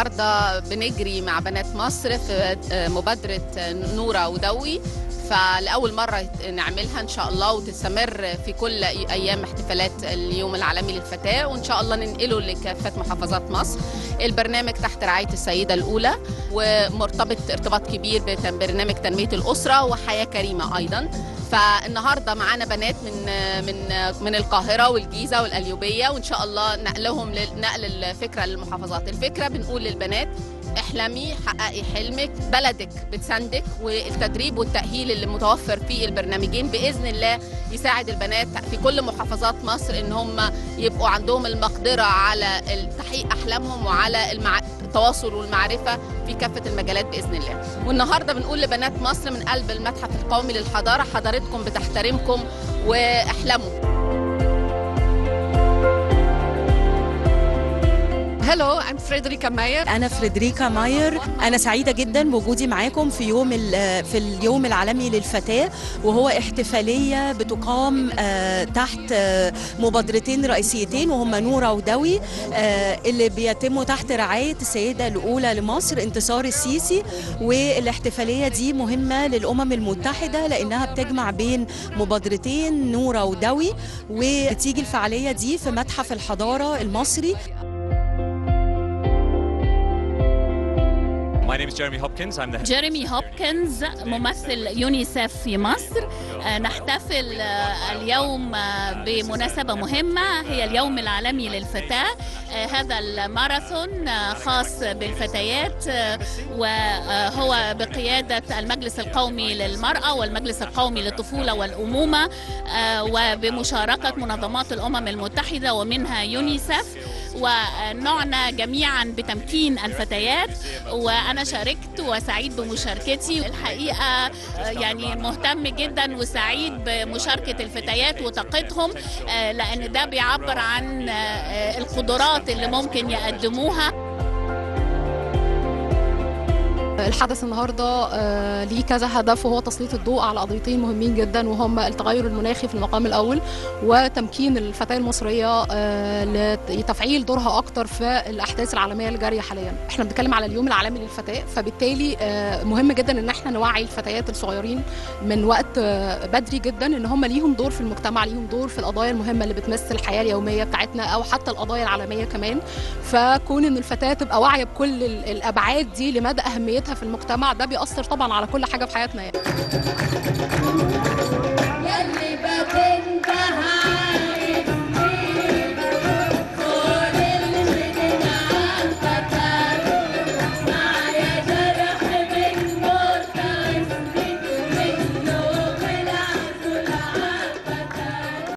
النهارده بنجري مع بنات مصر في مبادره نوره ودوي فلأول مرة نعملها إن شاء الله وتستمر في كل أيام احتفالات اليوم العالمي للفتاة وإن شاء الله ننقله لكافة محافظات مصر البرنامج تحت رعاية السيدة الأولى ومرتبط ارتباط كبير ببرنامج تنمية الأسرة وحياة كريمة أيضا فالنهارده معانا بنات من من من القاهره والجيزه والقليوبيه وان شاء الله نقلهم نقل الفكره للمحافظات الفكره بنقول للبنات احلمي حققي حلمك بلدك بتساندك والتدريب والتأهيل اللي متوفر في البرنامجين بإذن الله يساعد البنات في كل محافظات مصر إن هم يبقوا عندهم المقدرة على تحقيق أحلامهم وعلى المع... التواصل والمعرفة في كافة المجالات بإذن الله والنهاردة بنقول لبنات مصر من قلب المتحف القومي للحضارة حضارتكم بتحترمكم واحلموا هلو I'm فريدريكا ماير أنا فريدريكا ماير أنا سعيدة جدا بوجودي معاكم في يوم في اليوم العالمي للفتاة وهو احتفالية بتقام تحت مبادرتين رئيسيتين وهما نورة ودوي اللي بيتموا تحت رعاية السيدة الأولى لمصر انتصار السيسي والاحتفالية دي مهمة للأمم المتحدة لأنها بتجمع بين مبادرتين نورة ودوي وبتيجي الفعالية دي في متحف الحضارة المصري My name is Jeremy Hopkins. I'm the جيريمي هوبكنز ممثل يونيسف في مصر نحتفل اليوم بمناسبة مهمة هي اليوم العالمي للفتاة هذا الماراثون خاص بالفتيات وهو بقيادة المجلس القومي للمرأة والمجلس القومي للطفولة والأمومة وبمشاركة منظمات الأمم المتحدة ومنها يونيسف ونعنى جميعا بتمكين الفتيات وانا شاركت وسعيد بمشاركتي الحقيقه يعني مهتم جدا وسعيد بمشاركه الفتيات وطاقتهم لان ده بيعبر عن القدرات اللي ممكن يقدموها الحدث النهارده ليه كذا هدف وهو تسليط الضوء على قضيتين مهمين جدا وهما التغير المناخي في المقام الاول وتمكين الفتاه المصريه لتفعيل دورها اكتر في الاحداث العالميه اللي جاريه حاليا احنا بنتكلم على اليوم العالمي للفتاه فبالتالي مهم جدا ان احنا نوعي الفتيات الصغيرين من وقت بدري جدا ان هم ليهم دور في المجتمع ليهم دور في القضايا المهمه اللي بتمس الحياه اليوميه بتاعتنا او حتى القضايا العالميه كمان فكون ان الفتاه تبقى واعيه بكل الابعاد دي لمدى اهميتها في المجتمع ده بيأثر طبعا على كل حاجه في حياتنا يعني